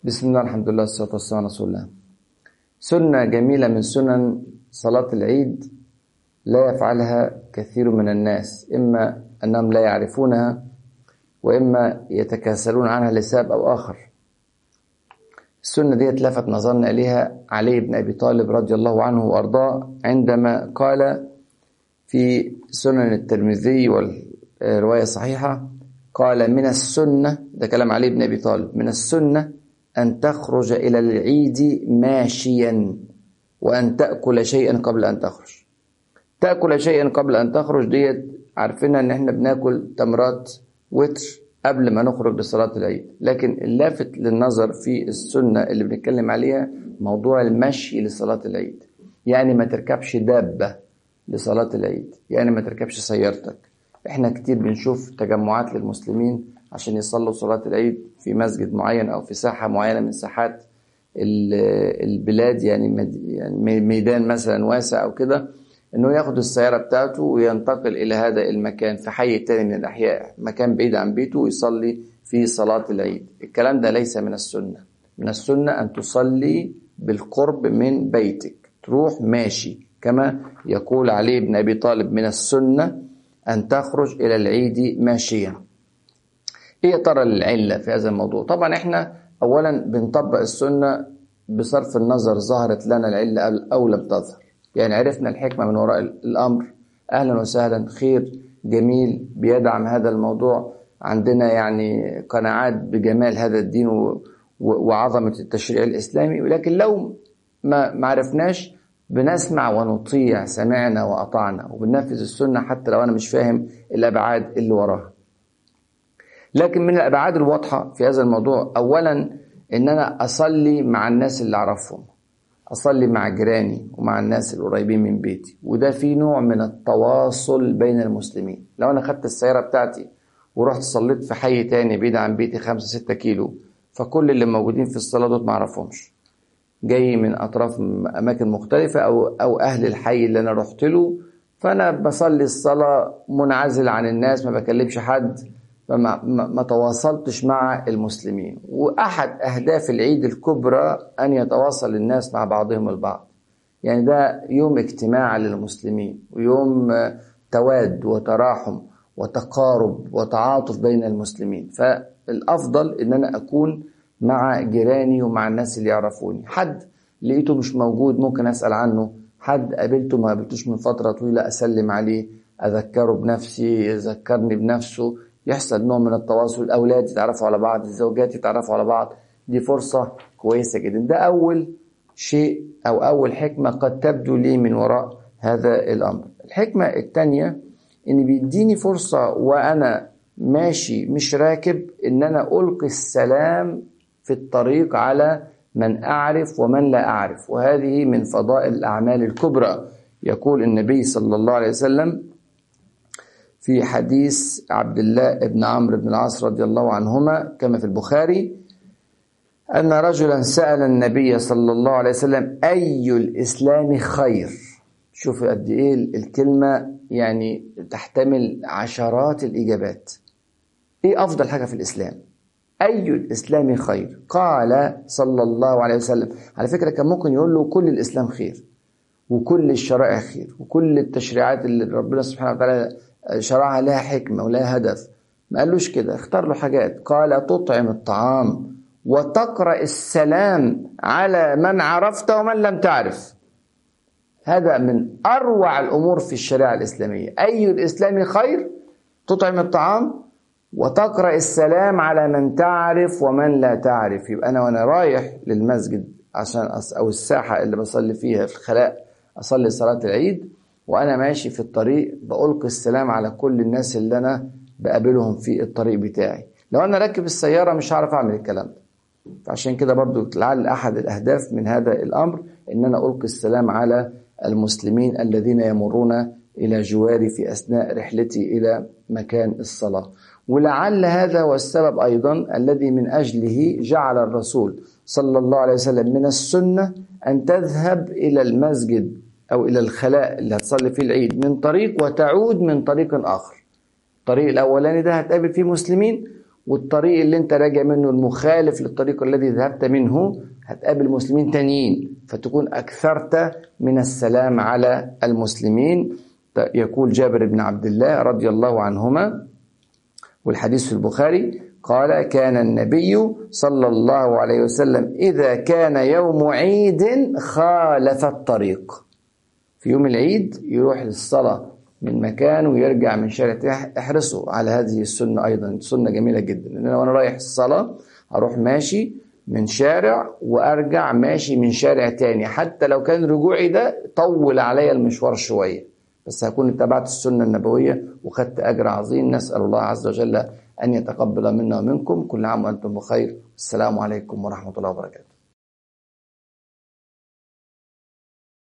بسم الله الحمد لله والصلاة والسلام على رسول الله سنة جميلة من سنن صلاة العيد لا يفعلها كثير من الناس إما أنهم لا يعرفونها وإما يتكاسلون عنها لسبب أو آخر السنة دي لفت نظرنا إليها علي بن أبي طالب رضي الله عنه وأرضاه عندما قال في سنن الترمذي والرواية الصحيحة قال من السنة ده كلام علي بن أبي طالب من السنة أن تخرج إلى العيد ماشيا وأن تأكل شيئا قبل أن تخرج تأكل شيئا قبل أن تخرج ديت عارفين أن احنا بناكل تمرات وتر قبل ما نخرج لصلاة العيد لكن اللافت للنظر في السنة اللي بنتكلم عليها موضوع المشي لصلاة العيد يعني ما تركبش دابة لصلاة العيد يعني ما تركبش سيارتك احنا كتير بنشوف تجمعات للمسلمين عشان يصلوا صلاة العيد في مسجد معين أو في ساحة معينة من ساحات البلاد يعني يعني ميدان مثلا واسع أو كده إنه ياخد السيارة بتاعته وينتقل إلى هذا المكان في حي تاني من الأحياء مكان بعيد عن بيته ويصلي في صلاة العيد الكلام ده ليس من السنة من السنة أن تصلي بالقرب من بيتك تروح ماشي كما يقول علي بن أبي طالب من السنة أن تخرج إلى العيد ماشيا ايه ترى العلة في هذا الموضوع طبعا احنا اولا بنطبق السنة بصرف النظر ظهرت لنا العلة او لم تظهر يعني عرفنا الحكمة من وراء الامر اهلا وسهلا خير جميل بيدعم هذا الموضوع عندنا يعني قناعات بجمال هذا الدين وعظمة التشريع الإسلامي ولكن لو ما معرفناش بنسمع ونطيع سمعنا وأطعنا وبننفذ السنة حتى لو أنا مش فاهم الأبعاد اللي وراها لكن من الابعاد الواضحه في هذا الموضوع اولا ان انا اصلي مع الناس اللي اعرفهم اصلي مع جيراني ومع الناس القريبين من بيتي وده في نوع من التواصل بين المسلمين لو انا خدت السياره بتاعتي ورحت صليت في حي تاني بعيد عن بيتي خمسة ستة كيلو فكل اللي موجودين في الصلاة دول معرفهمش جاي من أطراف أماكن مختلفة أو أو أهل الحي اللي أنا رحت له فأنا بصلي الصلاة منعزل عن الناس ما بكلمش حد فما ما تواصلتش مع المسلمين واحد اهداف العيد الكبرى ان يتواصل الناس مع بعضهم البعض يعني ده يوم اجتماع للمسلمين ويوم تواد وتراحم وتقارب وتعاطف بين المسلمين فالافضل ان انا اكون مع جيراني ومع الناس اللي يعرفوني حد لقيته مش موجود ممكن اسال عنه حد قابلته ما قابلتوش من فتره طويله اسلم عليه اذكره بنفسي يذكرني بنفسه يحصل نوع من التواصل الأولاد يتعرفوا على بعض الزوجات يتعرفوا على بعض دي فرصة كويسة جدا ده أول شيء أو أول حكمة قد تبدو لي من وراء هذا الأمر الحكمة الثانية إن بيديني فرصة وأنا ماشي مش راكب إن أنا ألقي السلام في الطريق على من أعرف ومن لا أعرف وهذه من فضائل الأعمال الكبرى يقول النبي صلى الله عليه وسلم في حديث عبد الله بن عمرو بن العاص رضي الله عنهما كما في البخاري أن رجلا سأل النبي صلى الله عليه وسلم أي الإسلام خير شوف قد إيه الكلمة يعني تحتمل عشرات الإجابات إيه أفضل حاجة في الإسلام أي الإسلام خير قال صلى الله عليه وسلم على فكرة كان ممكن يقول له كل الإسلام خير وكل الشرائع خير وكل التشريعات اللي ربنا سبحانه وتعالى شرعها لها حكمة ولها هدف ما قالوش كده اختار له حاجات قال تطعم الطعام وتقرأ السلام على من عرفت ومن لم تعرف هذا من أروع الأمور في الشريعة الإسلامية أي الإسلام خير تطعم الطعام وتقرأ السلام على من تعرف ومن لا تعرف يبقى أنا وأنا رايح للمسجد عشان أص... أو الساحة اللي بصلي فيها في الخلاء أصلي صلاة العيد وأنا ماشي في الطريق بألقي السلام على كل الناس اللي أنا بقابلهم في الطريق بتاعي لو أنا راكب السيارة مش هعرف أعمل الكلام ده فعشان كده برضو لعل أحد الأهداف من هذا الأمر إن أنا ألقي السلام على المسلمين الذين يمرون إلى جواري في أثناء رحلتي إلى مكان الصلاة ولعل هذا هو السبب أيضا الذي من أجله جعل الرسول صلى الله عليه وسلم من السنة أن تذهب إلى المسجد أو إلى الخلاء اللي هتصلي فيه العيد من طريق وتعود من طريق آخر الطريق الأولاني ده هتقابل فيه مسلمين والطريق اللي انت راجع منه المخالف للطريق الذي ذهبت منه هتقابل مسلمين تانيين فتكون أكثرت من السلام على المسلمين يقول جابر بن عبد الله رضي الله عنهما والحديث في البخاري قال كان النبي صلى الله عليه وسلم إذا كان يوم عيد خالف الطريق في يوم العيد يروح للصلاة من مكان ويرجع من شارع احرصوا على هذه السنة أيضا سنة جميلة جدا لأن أنا وأنا رايح الصلاة أروح ماشي من شارع وأرجع ماشي من شارع تاني حتى لو كان رجوعي ده طول عليا المشوار شوية بس هكون اتبعت السنة النبوية وخدت أجر عظيم نسأل الله عز وجل أن يتقبل منا ومنكم كل عام وأنتم بخير السلام عليكم ورحمة الله وبركاته